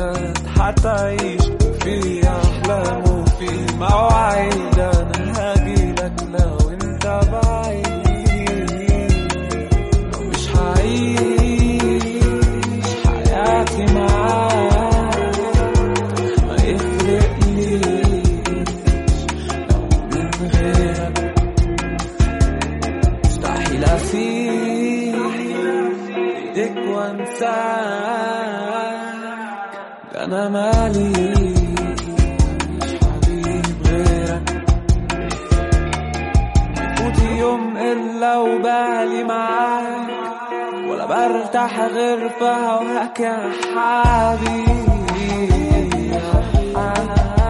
بجد حتعيش في أحلام وفي مواعيد أنا هجيلك لو أنت بعيد مش هعيش حياتي معاك ما يفرقليش لو من غيرك مستحيل اسيب ايديك وانساك ده انا ماليش حبيب غيرك يفوت يوم الا وبالي معاك ولا برتاح غير في هواك يا حبيبي يا حبيبي